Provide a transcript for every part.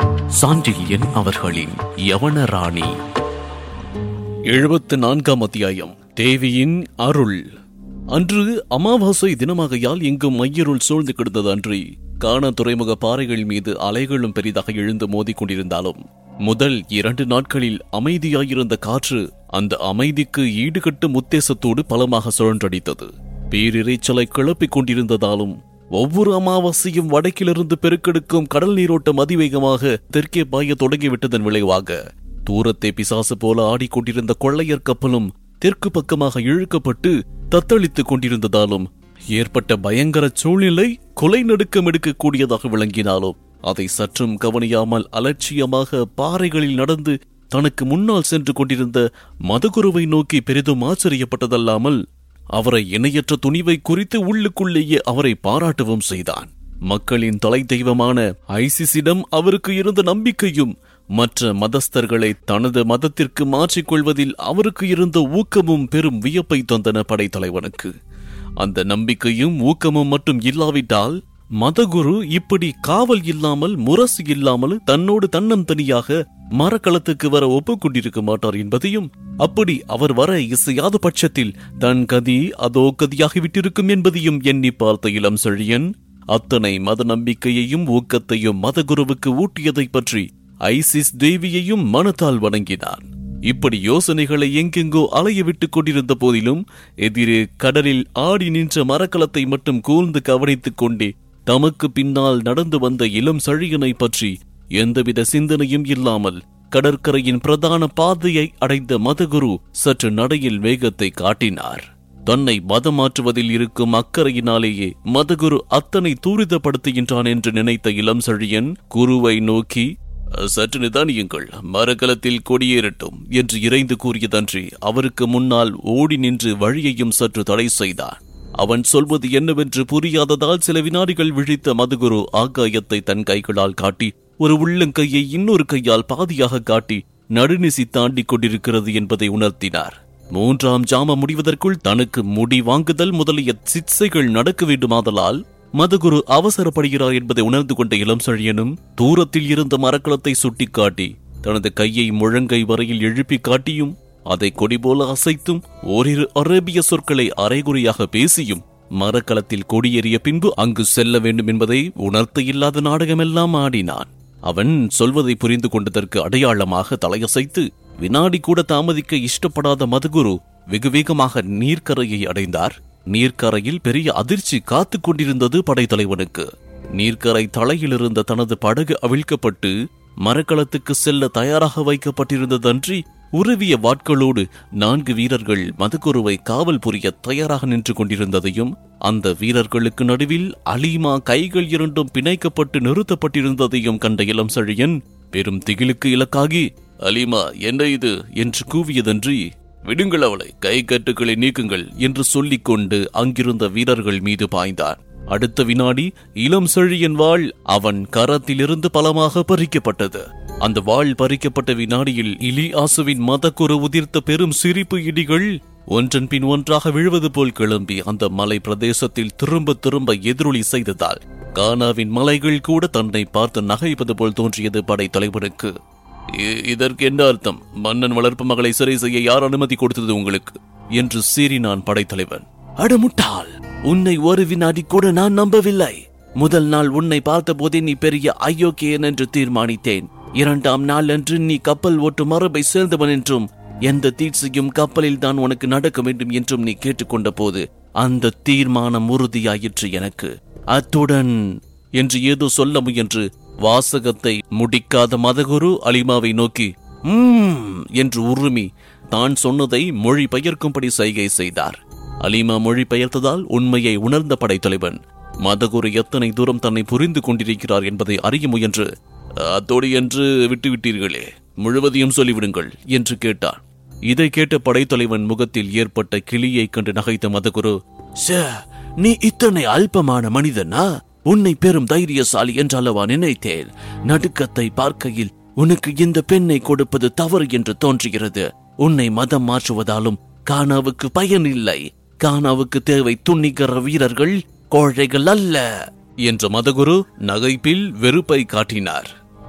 சாண்டில்யன் அவர்களின் யவனராணி எழுபத்து நான்காம் அத்தியாயம் தேவியின் அருள் அன்று அமாவாசை தினமாகையால் எங்கும் மையருள் சூழ்ந்து கிடந்தது அன்றி காண துறைமுக பாறைகள் மீது அலைகளும் பெரிதாக எழுந்து மோதிக் கொண்டிருந்தாலும் முதல் இரண்டு நாட்களில் அமைதியாயிருந்த காற்று அந்த அமைதிக்கு ஈடுகட்டும் உத்தேசத்தோடு பலமாக சுழன்றடித்தது பேரிரைச்சலை கிளப்பிக் கொண்டிருந்ததாலும் ஒவ்வொரு அமாவாசையும் வடக்கிலிருந்து பெருக்கெடுக்கும் கடல் நீரோட்டம் அதிவேகமாக தெற்கே பாய தொடங்கிவிட்டதன் விளைவாக தூரத்தை பிசாசு போல ஆடிக்கொண்டிருந்த கொள்ளையர் கப்பலும் தெற்கு பக்கமாக இழுக்கப்பட்டு தத்தளித்துக் கொண்டிருந்ததாலும் ஏற்பட்ட பயங்கர சூழ்நிலை கொலை நடுக்கம் எடுக்கக்கூடியதாக விளங்கினாலும் அதை சற்றும் கவனியாமல் அலட்சியமாக பாறைகளில் நடந்து தனக்கு முன்னால் சென்று கொண்டிருந்த மதகுருவை நோக்கி பெரிதும் ஆச்சரியப்பட்டதல்லாமல் அவரை இணையற்ற துணிவை குறித்து உள்ளுக்குள்ளேயே அவரை பாராட்டவும் செய்தான் மக்களின் தலை தெய்வமான ஐசிஸிடம் அவருக்கு இருந்த நம்பிக்கையும் மற்ற மதஸ்தர்களை தனது மதத்திற்கு மாற்றிக்கொள்வதில் அவருக்கு இருந்த ஊக்கமும் பெரும் வியப்பை தந்தன படைத்தலைவனுக்கு அந்த நம்பிக்கையும் ஊக்கமும் மட்டும் இல்லாவிட்டால் மதகுரு இப்படி காவல் இல்லாமல் முரசு இல்லாமல் தன்னோடு தன்னம் தனியாக மரக்களத்துக்கு வர ஒப்புக்கொண்டிருக்க மாட்டார் என்பதையும் அப்படி அவர் வர இசையாத பட்சத்தில் தன் கதி அதோ கதியாகிவிட்டிருக்கும் என்பதையும் எண்ணி பார்த்த இளம் செழியன் அத்தனை மத நம்பிக்கையையும் ஊக்கத்தையும் மதகுருவுக்கு ஊட்டியதைப் பற்றி ஐசிஸ் தேவியையும் மனத்தால் வணங்கினான் இப்படி யோசனைகளை எங்கெங்கோ அலைய விட்டுக் கொண்டிருந்த போதிலும் எதிரே கடலில் ஆடி நின்ற மரக்கலத்தை மட்டும் கூர்ந்து கவனித்துக் கொண்டே தமக்கு பின்னால் நடந்து வந்த இளம் சழியனை பற்றி எந்தவித சிந்தனையும் இல்லாமல் கடற்கரையின் பிரதான பாதையை அடைந்த மதகுரு சற்று நடையில் வேகத்தை காட்டினார் தன்னை மதம் மாற்றுவதில் இருக்கும் அக்கறையினாலேயே மதகுரு அத்தனை தூரிதப்படுத்துகின்றான் என்று நினைத்த இளம் செழியன் குருவை நோக்கி சற்று நிதானியுங்கள் மரக்கலத்தில் கொடியேறட்டும் என்று இறைந்து கூறியதன்றி அவருக்கு முன்னால் ஓடி நின்று வழியையும் சற்று தடை செய்தான் அவன் சொல்வது என்னவென்று புரியாததால் சில வினாடிகள் விழித்த மதுகுரு ஆகாயத்தை தன் கைகளால் காட்டி ஒரு உள்ளங்கையை இன்னொரு கையால் பாதியாக காட்டி நடுநிசி தாண்டி கொண்டிருக்கிறது என்பதை உணர்த்தினார் மூன்றாம் ஜாம முடிவதற்குள் தனக்கு முடி வாங்குதல் முதலிய சிற்சைகள் நடக்க வேண்டுமாதலால் மதகுரு அவசரப்படுகிறார் என்பதை உணர்ந்து கொண்ட இளம் செழியனும் தூரத்தில் இருந்த மரக்கலத்தை சுட்டிக்காட்டி தனது கையை முழங்கை வரையில் எழுப்பி காட்டியும் அதை கொடி போல அசைத்தும் ஓரிரு அரேபிய சொற்களை அரைகுறையாக பேசியும் மரக்கலத்தில் கொடியேறிய பின்பு அங்கு செல்ல வேண்டும் என்பதை உணர்த்த இல்லாத நாடகமெல்லாம் ஆடினான் அவன் சொல்வதை புரிந்து கொண்டதற்கு அடையாளமாக தலையசைத்து வினாடி கூட தாமதிக்க இஷ்டப்படாத மதுகுரு வெகு வேகமாக நீர்க்கரையை அடைந்தார் நீர்க்கரையில் பெரிய அதிர்ச்சி காத்துக் கொண்டிருந்தது படைத்தலைவனுக்கு நீர்க்கரை தலையில் இருந்த தனது படகு அவிழ்க்கப்பட்டு மரக்களத்துக்கு செல்ல தயாராக வைக்கப்பட்டிருந்ததன்றி உருவிய வாட்களோடு நான்கு வீரர்கள் மதகுருவை காவல் புரிய தயாராக நின்று கொண்டிருந்ததையும் அந்த வீரர்களுக்கு நடுவில் அலீமா கைகள் இரண்டும் பிணைக்கப்பட்டு நிறுத்தப்பட்டிருந்ததையும் கண்ட இளம் செழியன் பெரும் திகிலுக்கு இலக்காகி அலீமா என்ன இது என்று கூவியதன்றி விடுங்கள் அவளை கை கட்டுக்களை நீக்குங்கள் என்று சொல்லிக் கொண்டு அங்கிருந்த வீரர்கள் மீது பாய்ந்தான் அடுத்த வினாடி இளம் செழியன் வாள் அவன் கரத்திலிருந்து பலமாக பறிக்கப்பட்டது அந்த வாள் பறிக்கப்பட்ட வினாடியில் இலி ஆசுவின் மதக்குறு உதிர்த்த பெரும் சிரிப்பு இடிகள் ஒன்றன் பின் ஒன்றாக விழுவது போல் கிளம்பி அந்த மலை பிரதேசத்தில் திரும்ப திரும்ப எதிரொலி செய்ததால் கானாவின் மலைகள் கூட தன்னை பார்த்து நகைப்பது போல் தோன்றியது படை தலைவனுக்கு இதற்கு என்ன அர்த்தம் மன்னன் வளர்ப்பு மகளை சிறை செய்ய யார் அனுமதி கொடுத்தது உங்களுக்கு என்று சீறினான் படைத்தலைவன் அடமுட்டாள் உன்னை ஒரு வினாடி கூட நான் நம்பவில்லை முதல் நாள் உன்னை பார்த்த போதே நீ பெரிய அயோக்கியன் என்று தீர்மானித்தேன் இரண்டாம் நாள் அன்று நீ கப்பல் ஓட்டும் மரபை சேர்ந்தவன் என்றும் எந்த தீட்சையும் கப்பலில் தான் உனக்கு நடக்க வேண்டும் என்றும் நீ கேட்டுக்கொண்ட போது அந்த தீர்மானம் உறுதியாயிற்று எனக்கு அத்துடன் என்று ஏதோ சொல்ல முயன்று வாசகத்தை முடிக்காத மதகுரு அலிமாவை நோக்கி "ம்ம்" என்று உருமி தான் சொன்னதை மொழி பெயர்க்கும்படி சைகை செய்தார் அலிமா மொழி பெயர்த்ததால் உண்மையை உணர்ந்த படைத்தலைவன் மதகுரு எத்தனை தூரம் தன்னை புரிந்து கொண்டிருக்கிறார் என்பதை அறிய முயன்று அத்தோடு என்று விட்டுவிட்டீர்களே முழுவதையும் சொல்லிவிடுங்கள் என்று கேட்டார் இதை கேட்ட படைத்தலைவன் முகத்தில் ஏற்பட்ட கிளியை கண்டு நகைத்த மதகுரு "சே, நீ இத்தனை அல்பமான மனிதனா உன்னை பெரும் தைரியசாலி என்றல்லவா நினைத்தேன் நடுக்கத்தை பார்க்கையில் உனக்கு இந்த பெண்ணை கொடுப்பது தவறு என்று தோன்றுகிறது உன்னை மதம் மாற்றுவதாலும் கானாவுக்கு பயன் இல்லை கானாவுக்கு தேவை துணிகர வீரர்கள் கோழைகள் அல்ல என்ற மதகுரு நகைப்பில் வெறுப்பை காட்டினார்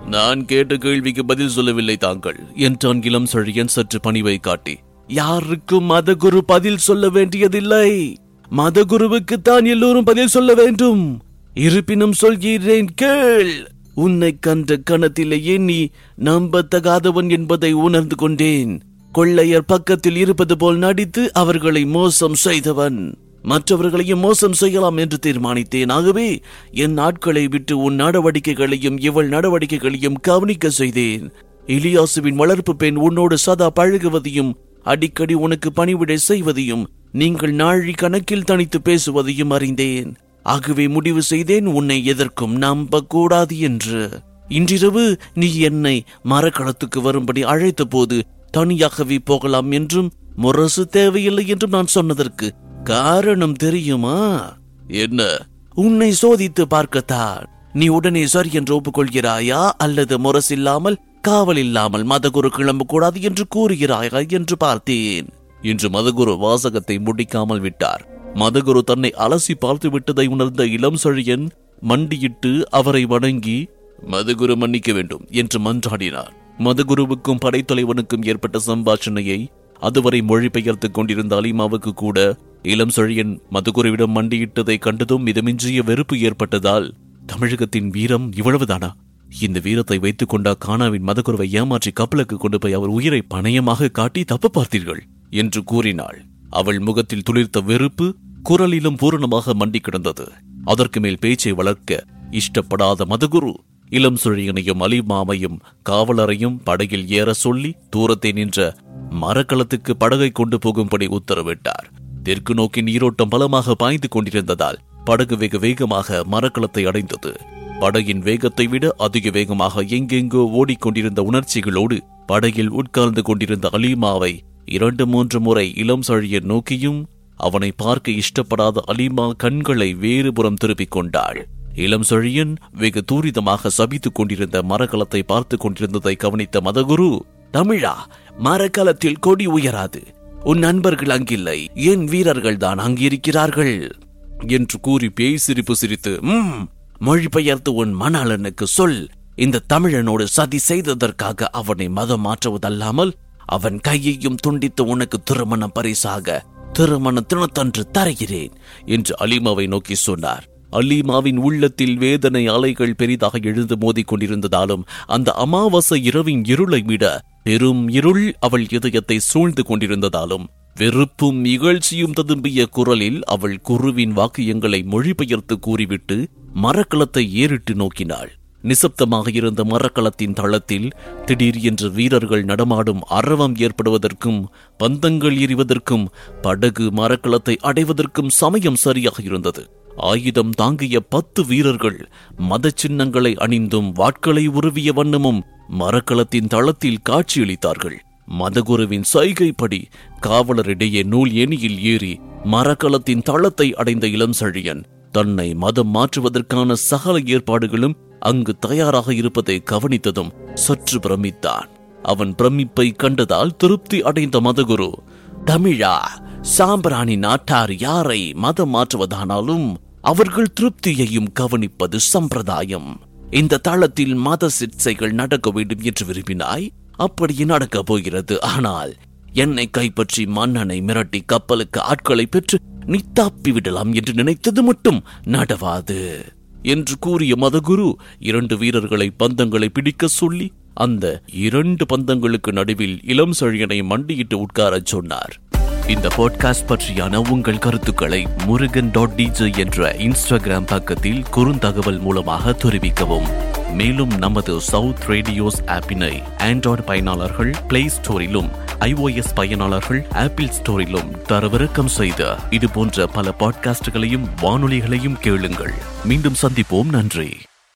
நான் கேட்ட கேள்விக்கு பதில் சொல்லவில்லை தாங்கள் என்றான் இளம் செழியன் சற்று பணிவை காட்டி யாருக்கும் மதகுரு பதில் சொல்ல வேண்டியதில்லை மதகுருவுக்கு தான் எல்லோரும் பதில் சொல்ல வேண்டும் இருப்பினும் சொல்கிறேன் கேள் உன்னை கண்ட கணத்திலேயே நீ நம்பத்தகாதவன் என்பதை உணர்ந்து கொண்டேன் கொள்ளையர் பக்கத்தில் இருப்பது போல் நடித்து அவர்களை மோசம் செய்தவன் மற்றவர்களையும் மோசம் செய்யலாம் என்று தீர்மானித்தேன் ஆகவே என் நாட்களை விட்டு உன் நடவடிக்கைகளையும் இவள் நடவடிக்கைகளையும் கவனிக்க செய்தேன் இலியாசுவின் வளர்ப்பு பெண் உன்னோடு சதா பழகுவதையும் அடிக்கடி உனக்கு பணிவிடை செய்வதையும் நீங்கள் நாழி கணக்கில் தனித்து பேசுவதையும் அறிந்தேன் ஆகவே முடிவு செய்தேன் உன்னை எதற்கும் நம்பக்கூடாது என்று இன்றிரவு நீ என்னை மரக்களத்துக்கு வரும்படி அழைத்த போது தனியாகவே போகலாம் என்றும் முரசு தேவையில்லை என்றும் நான் சொன்னதற்கு காரணம் தெரியுமா என்ன உன்னை சோதித்து பார்க்கத்தான் நீ உடனே சரி என்று ஒப்புக்கொள்கிறாயா அல்லது முரசில்லாமல் காவல் இல்லாமல் மதகுரு கிளம்ப கூடாது என்று கூறுகிறாயா என்று பார்த்தேன் இன்று மதகுரு வாசகத்தை முடிக்காமல் விட்டார் மதகுரு தன்னை அலசி பார்த்து விட்டதை உணர்ந்த இளம் செழியன் மண்டியிட்டு அவரை வணங்கி மதகுரு மன்னிக்க வேண்டும் என்று மன்றாடினார் மதகுருவுக்கும் படைத்தலைவனுக்கும் ஏற்பட்ட சம்பாஷணையை அதுவரை மொழிபெயர்த்துக் கொண்டிருந்த அலிமாவுக்கு கூட இளம் செழியன் மதகுருவிடம் மண்டியிட்டதை கண்டதும் மிதமின்றிய வெறுப்பு ஏற்பட்டதால் தமிழகத்தின் வீரம் இவ்வளவுதானா இந்த வீரத்தை வைத்துக் கொண்டா கானாவின் மதகுருவை ஏமாற்றி கப்பலுக்கு கொண்டு போய் அவர் உயிரை பணயமாக காட்டி தப்ப பார்த்தீர்கள் என்று கூறினாள் அவள் முகத்தில் துளிர்த்த வெறுப்பு குரலிலும் பூரணமாக மண்டி கிடந்தது அதற்கு மேல் பேச்சை வளர்க்க இஷ்டப்படாத மதகுரு இளம் சுழியனையும் அலிமாமையும் காவலரையும் படகில் ஏற சொல்லி தூரத்தை நின்ற மரக்கலத்துக்கு படகை கொண்டு போகும்படி உத்தரவிட்டார் தெற்கு நோக்கி நீரோட்டம் பலமாக பாய்ந்து கொண்டிருந்ததால் படகு வெகு வேகமாக மரக்கலத்தை அடைந்தது படகின் வேகத்தை விட அதிக வேகமாக எங்கெங்கோ ஓடிக்கொண்டிருந்த உணர்ச்சிகளோடு படகில் உட்கார்ந்து கொண்டிருந்த அலீமாவை இரண்டு மூன்று முறை இளம் சழியன் நோக்கியும் அவனை பார்க்க இஷ்டப்படாத அலீமா கண்களை வேறுபுறம் திருப்பிக் கொண்டாள் இளம் செழியன் வெகு தூரிதமாக சபித்துக் கொண்டிருந்த மரக்கலத்தை பார்த்துக் கொண்டிருந்ததை கவனித்த மதகுரு தமிழா மரக்கலத்தில் கொடி உயராது உன் நண்பர்கள் அங்கில்லை என் வீரர்கள் தான் அங்கிருக்கிறார்கள் என்று கூறி பேய் சிரிப்பு சிரித்து "ம், மொழிபெயர்த்து உன் மணாளனுக்கு சொல் இந்த தமிழனோடு சதி செய்ததற்காக அவனை மதம் மாற்றுவதல்லாமல் அவன் கையையும் துண்டித்து உனக்கு திருமண பரிசாக திருமண தினத்தன்று தருகிறேன் என்று அலிமாவை நோக்கி சொன்னார் அலீமாவின் உள்ளத்தில் வேதனை அலைகள் பெரிதாக எழுந்து மோதிக் கொண்டிருந்ததாலும் அந்த அமாவாசை இரவின் இருளை விட பெரும் இருள் அவள் இதயத்தை சூழ்ந்து கொண்டிருந்ததாலும் வெறுப்பும் இகழ்ச்சியும் ததும்பிய குரலில் அவள் குருவின் வாக்கியங்களை மொழிபெயர்த்து கூறிவிட்டு மரக்கலத்தை ஏறிட்டு நோக்கினாள் நிசப்தமாக இருந்த மரக்கலத்தின் தளத்தில் திடீர் என்று வீரர்கள் நடமாடும் அரவம் ஏற்படுவதற்கும் பந்தங்கள் எறிவதற்கும் படகு மரக்கலத்தை அடைவதற்கும் சமயம் சரியாக இருந்தது ஆயுதம் தாங்கிய பத்து வீரர்கள் மத சின்னங்களை அணிந்தும் வாட்களை உருவிய வண்ணமும் மரக்கலத்தின் தளத்தில் காட்சியளித்தார்கள் மதகுருவின் சைகைப்படி காவலரிடையே நூல் ஏணியில் ஏறி மரக்கலத்தின் தளத்தை அடைந்த இளம் செழியன் தன்னை மதம் மாற்றுவதற்கான சகல ஏற்பாடுகளும் அங்கு தயாராக இருப்பதை கவனித்ததும் சற்று பிரமித்தான் அவன் பிரமிப்பை கண்டதால் திருப்தி அடைந்த மதகுரு தமிழா சாம்பிராணி நாட்டார் யாரை மதம் மாற்றுவதானாலும் அவர்கள் திருப்தியையும் கவனிப்பது சம்பிரதாயம் இந்த தளத்தில் மத சிற்சைகள் நடக்க வேண்டும் என்று விரும்பினாய் அப்படியே நடக்கப் போகிறது ஆனால் என்னை கைப்பற்றி மன்னனை மிரட்டி கப்பலுக்கு ஆட்களை பெற்று நீ தப்பி விடலாம் என்று நினைத்தது மட்டும் நடவாது என்று கூறிய மதகுரு இரண்டு வீரர்களை பந்தங்களை பிடிக்க சொல்லி அந்த இரண்டு பந்தங்களுக்கு நடுவில் இளம் செழியனை மண்டியிட்டு உட்காரச் சொன்னார் இந்த பாட்காஸ்ட் பற்றியான உங்கள் கருத்துக்களை முருகன் டாட் டிஜே என்ற இன்ஸ்டாகிராம் பக்கத்தில் குறுந்தகவல் மூலமாக தெரிவிக்கவும் மேலும் நமது சவுத் ரேடியோஸ் ஆப்பினை ஆண்ட்ராய்டு பயனாளர்கள் பிளே ஸ்டோரிலும் ஐஓஎஸ் பயனாளர்கள் ஆப்பிள் ஸ்டோரிலும் தரவிறக்கம் செய்த இது போன்ற பல பாட்காஸ்டுகளையும் வானொலிகளையும் கேளுங்கள் மீண்டும் சந்திப்போம் நன்றி